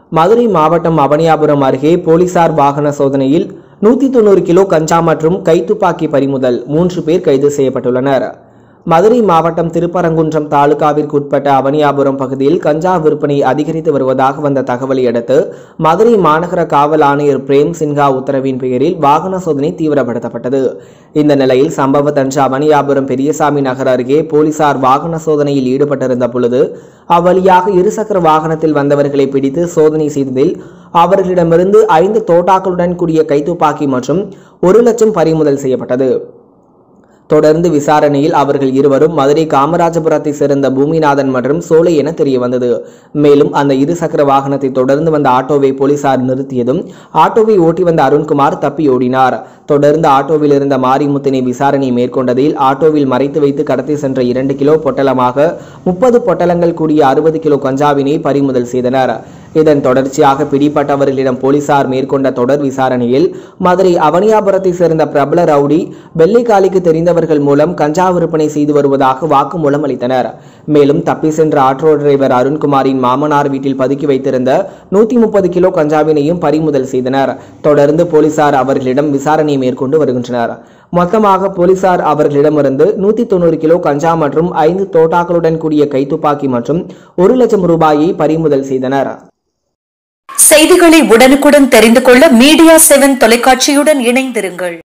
மதுரை மாவட்டம் அவனியாபுரம் அருகே போலீசார் வாகன சோதனையில் நூத்தி தொண்ணூறு கிலோ கஞ்சா மற்றும் கைத்துப்பாக்கி பறிமுதல் மூன்று பேர் கைது செய்யப்பட்டுள்ளனர் மதுரை மாவட்டம் திருப்பரங்குன்றம் தாலுகாவிற்கு உட்பட்ட அவனியாபுரம் பகுதியில் கஞ்சா விற்பனை அதிகரித்து வருவதாக வந்த தகவலை அடுத்து மதுரை மாநகர காவல் ஆணையர் பிரேம் சின்ஹா உத்தரவின் பெயரில் வாகன சோதனை தீவிரப்படுத்தப்பட்டது இந்த நிலையில் சம்பவத்தன்று அவனியாபுரம் பெரியசாமி நகர் அருகே போலீசார் வாகன சோதனையில் ஈடுபட்டிருந்த பொழுது அவ்வழியாக இருசக்கர வாகனத்தில் வந்தவர்களை பிடித்து சோதனை செய்ததில் அவர்களிடமிருந்து ஐந்து தோட்டாக்களுடன் கூடிய கைத்துப்பாக்கி மற்றும் ஒரு லட்சம் பறிமுதல் செய்யப்பட்டது தொடர்ந்து விசாரணையில் அவர்கள் இருவரும் மதுரை காமராஜபுரத்தை சேர்ந்த பூமிநாதன் மற்றும் சோலை என தெரிய வந்தது மேலும் அந்த இருசக்கர வாகனத்தை தொடர்ந்து வந்த ஆட்டோவை போலீசார் நிறுத்தியதும் ஆட்டோவை ஓட்டி வந்த அருண்குமார் தப்பி ஓடினார் தொடர்ந்து ஆட்டோவில் இருந்த மாரிமுத்தினை விசாரணை மேற்கொண்டதில் ஆட்டோவில் மறைத்து வைத்து கடத்தி சென்ற இரண்டு கிலோ பொட்டலமாக முப்பது பொட்டலங்கள் கூடிய அறுபது கிலோ கஞ்சாவினை பறிமுதல் செய்தனர் இதன் தொடர்ச்சியாக பிடிப்பட்டவர்களிடம் போலீசார் மேற்கொண்ட தொடர் விசாரணையில் மதுரை அவனியாபுரத்தை சேர்ந்த பிரபல ரவுடி வெள்ளைக்காலிக்கு தெரிந்தவர்கள் மூலம் கஞ்சா விற்பனை செய்து வருவதாக வாக்குமூலம் அளித்தனர் மேலும் தப்பி சென்ற ஆட்டோ டிரைவர் அருண்குமாரின் மாமனார் வீட்டில் பதுக்கி வைத்திருந்த நூத்தி முப்பது கிலோ கஞ்சாவினையும் பறிமுதல் செய்தனர் தொடர்ந்து போலீசார் அவர்களிடம் விசாரணை மேற்கொண்டு வருகின்றனர் மொத்தமாக போலீசார் அவர்களிடமிருந்து நூத்தி தொண்ணூறு கிலோ கஞ்சா மற்றும் ஐந்து தோட்டாக்களுடன் கூடிய கைத்துப்பாக்கி மற்றும் ஒரு லட்சம் ரூபாயை பறிமுதல் செய்தனர் செய்திகளை உடனுக்குடன் தெரிந்து கொள்ள மீடியா செவன் தொலைக்காட்சியுடன் இணைந்திருங்கள்